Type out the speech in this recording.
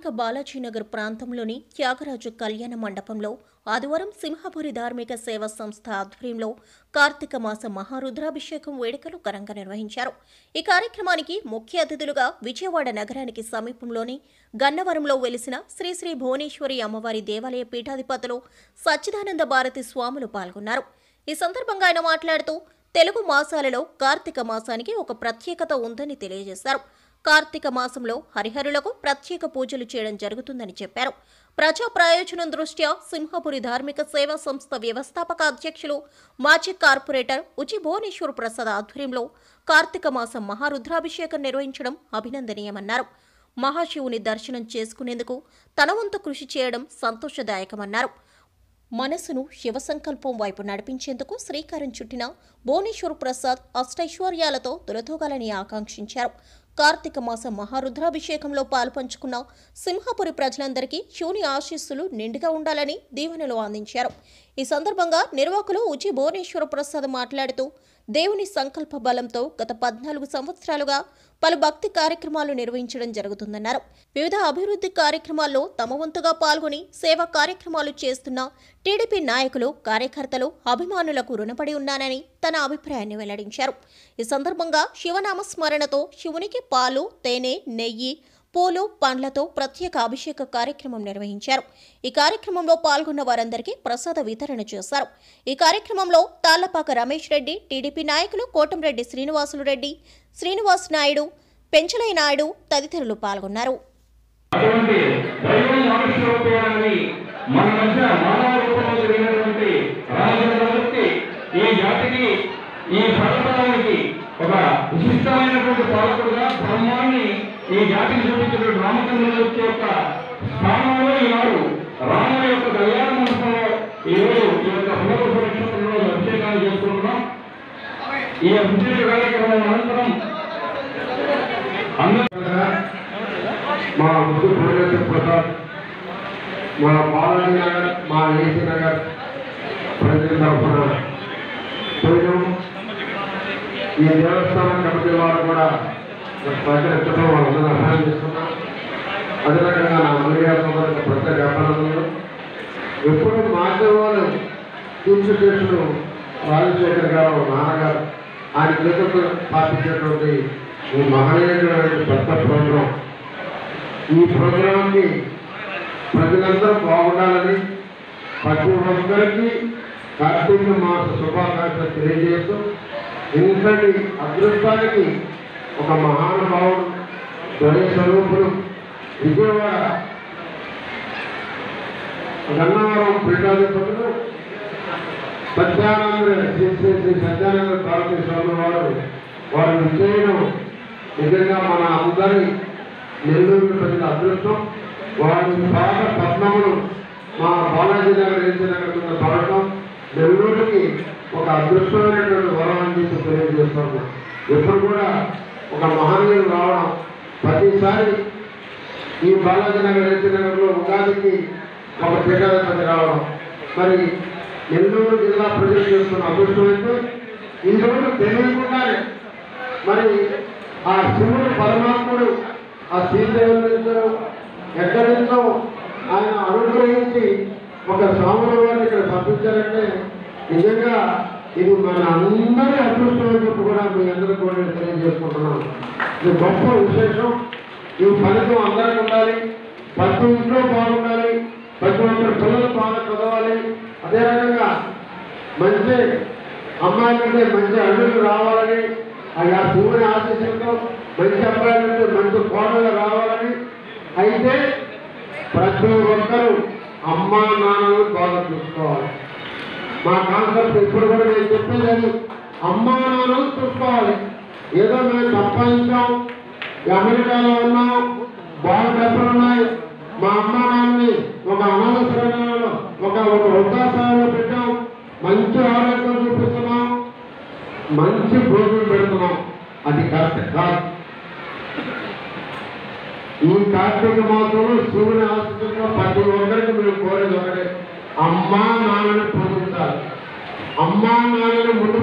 స్థానిక బాలాజీనగర్ ప్రాంతంలోని త్యాగరాజు కళ్యాణ మండపంలో ఆదివారం సింహపురి ధార్మిక సేవా సంస్థ ఆధ్వర్యంలో కార్తీక మాస మహారుద్రాభిషేకం వేడుకలు ఘనంగా నిర్వహించారు ఈ కార్యక్రమానికి ముఖ్య అతిథులుగా విజయవాడ నగరానికి సమీపంలోని గన్నవరంలో వెలిసిన శ్రీ శ్రీ భువనేశ్వరి అమ్మవారి దేవాలయ పీఠాధిపతులు సచ్చిదానంద భారతి స్వాములు పాల్గొన్నారు ఈ సందర్భంగా ఆయన మాట్లాడుతూ తెలుగు మాసాలలో కార్తీక మాసానికి ఒక ప్రత్యేకత ఉందని తెలియజేశారు కార్తీక మాసంలో హరిహరులకు ప్రత్యేక పూజలు చేయడం జరుగుతుందని చెప్పారు ప్రజా ప్రయోజనం దృష్ట్యా సింహపురి ధార్మిక సేవా సంస్థ వ్యవస్థాపక అధ్యక్షులు మాజీ కార్పొరేటర్ ఉచి భువనేశ్వర్ ప్రసాద్ ఆధ్వర్యంలో కార్తీక మాసం మహారుద్రాభిషేకం నిర్వహించడం అభినందనీయమన్నారు మహాశివుని దర్శనం చేసుకునేందుకు తన వంతు కృషి చేయడం సంతోషదాయకమన్నారు మనసును శివ సంకల్పం వైపు నడిపించేందుకు శ్రీకారం చుట్టిన భువనేశ్వర్ ప్రసాద్ అష్టైశ్వర్యాలతో తులతూగాలని ఆకాంక్షించారు కార్తీక మాస మహారుద్రాభిషేకంలో పాల్పంచుకున్న సింహపురి ప్రజలందరికీ శివుని ఆశీస్సులు నిండుగా ఉండాలని దీవెనలు అందించారు ఈ సందర్భంగా నిర్వాహకులు ఉచి భువనేశ్వర ప్రసాద్ మాట్లాడుతూ దేవుని సంకల్ప బలంతో గత పద్నాలుగు సంవత్సరాలుగా పలు భక్తి కార్యక్రమాలు నిర్వహించడం జరుగుతుందన్నారు వివిధ అభివృద్ధి కార్యక్రమాల్లో తమ వంతుగా పాల్గొని సేవా కార్యక్రమాలు చేస్తున్న టీడీపీ నాయకులు కార్యకర్తలు అభిమానులకు రుణపడి ఉన్నానని తన అభిప్రాయాన్ని వెల్లడించారు ఈ సందర్భంగా శివనామ స్మరణతో శివునికి పాలు తేనె నెయ్యి పూలు పండ్లతో ప్రత్యేక అభిషేక కార్యక్రమం నిర్వహించారు ఈ కార్యక్రమంలో పాల్గొన్న వారందరికీ ప్రసాద వితరణ చేశారు ఈ కార్యక్రమంలో తాళ్లపాక రమేష్ రెడ్డి టీడీపీ నాయకులు కోటంరెడ్డి శ్రీనివాసులు రెడ్డి శ్రీనివాస్ నాయుడు పెంచలై నాయుడు తదితరులు పాల్గొన్నారు అటువంటి దైవం మనుష్య రూపేణని మన మధ్య మానవ రూపంలో జరిగినటువంటి రాజమూర్తి ఈ జాతికి ఈ భారతానికి ఒక విశిష్టమైనటువంటి పాలకుడుగా బ్రహ్మాన్ని ఈ జాతికి చూపించినటువంటి రామచంద్రమూర్తి యొక్క స్థానంలో ఈనాడు రాముడి యొక్క కళ్యాణ మండపంలో ఈరోజు ఈ యొక్క పునరుద్ధ నక్షత్రంలో అభిషేకాలు చేసుకుంటున్నాం ఈ అభిషేక కార్యక్రమం అనంతరం అందరూ మా ముద్దు భువనేశ్వర్ ప్రసాద్ మా బాలాజీ నగర్ మా ఏసీ నగర్ ప్రజల తరఫున పోయినాం ఈ దేవస్థానం కమిటీ వారు కూడా సహకరించడం వాళ్ళందరూ అభినందిస్తున్నాం అదే రకంగా నా మీడియా సోదరులకు ప్రత్యేక అభినందనలు ఎప్పుడు మాధ్యమాలు తీర్చిదిద్దులు రాజశేఖర్ గారు నాన్నగారు ఆయన నేతృత్వం స్థాపించినటువంటి ఈ మహనీయుడైన పెద్ద ప్రోగ్రాం ఈ ప్రోగ్రాంకి ప్రజలందరూ బాగుండాలని ప్రతి ఒక్కరికి కార్తీక మాస శుభాకాంక్షలు తెలియజేస్తూ ఇంతటి అదృష్టానికి ఒక మహానుభావుడు దొరే స్వరూపుడు విజయవాడ గన్నవరం పీఠాధిపతులు సత్యానంద శ్రీ శ్రీ శ్రీ సత్యానంద భారతీ స్వామి వారు వారు విజయను నిజంగా మన అందరి నెల్లూరు ప్రజల అదృష్టం వారి పాత పద్మములు మా బాలాజీ నగర్ ఏసీ నగర్ కింద పడటం నెల్లూరుకి ఒక అదృష్టమైనటువంటి వరం అని చెప్పి తెలియజేస్తున్నాం ఎప్పుడు కూడా ఒక మహనీయులు రావడం ప్రతిసారి ఈ బాలాజీ నగర్ ఏసీ నగర్లో ఉగాదికి ఒక పీఠాధిపతి రావడం మరి నెల్లూరు జిల్లా ప్రజలు చేస్తున్న అదృష్టం అయితే ఈ రోజు తెలియకుండానే మరి ఆ శివుడు పరమాత్ముడు ఆ శ్రీదేవుల నుంచో ఎక్కడి నుంచో ఆయన అనుగ్రహించి ఒక స్వాముల వారిని ఇక్కడ పంపించారంటే నిజంగా ఇది మన అందరి అదృష్టం అని చెప్పి కూడా మీ అందరికీ కూడా నేను తెలియజేసుకుంటున్నాను ఇది గొప్ప విశేషం ఈ ఫలితం అందరికి ఉండాలి ప్రతి ఇంట్లో బాగుండాలి ప్రతి ఒక్కరి పిల్లలు బాగా చదవాలి అదే రకంగా మంచి అమ్మాయిలంటే మంచి అల్లుళ్ళు రావాలని ఆ శివుని ఆశీస్సులతో మంచి అబ్బాయిలంటే మంచి కోడలు రావాలని అయితే ప్రతి ఒక్కరూ అమ్మా నాన్నలు బాగా చూసుకోవాలి మా కాన్సెప్ట్ ఇప్పుడు కూడా నేను చెప్పేది అది అమ్మా నాన్నలు చూసుకోవాలి ఏదో మేము సంపాదించాం ఈ అమెరికాలో ఉన్నాం బాగా డబ్బులు ఉన్నాయి మా అమ్మ నాన్నని ఒక అనాథశ్రమంలో ఒక ఒక వృద్ధాశ్రమంలో పెట్టాం మంచి ఆరోగ్యం చూపిస్తున్నాం మంచి భోజనం పెడుతున్నాం అది కరెక్ట్ కాదు ఈ కార్తీక మాసంలో శివుని ఆశిస్తున్న ప్రతి ఒక్కరికి మీరు కోరేది ఒకటే అమ్మా నాన్నని పూజించాలి అమ్మా నాన్నని ముందు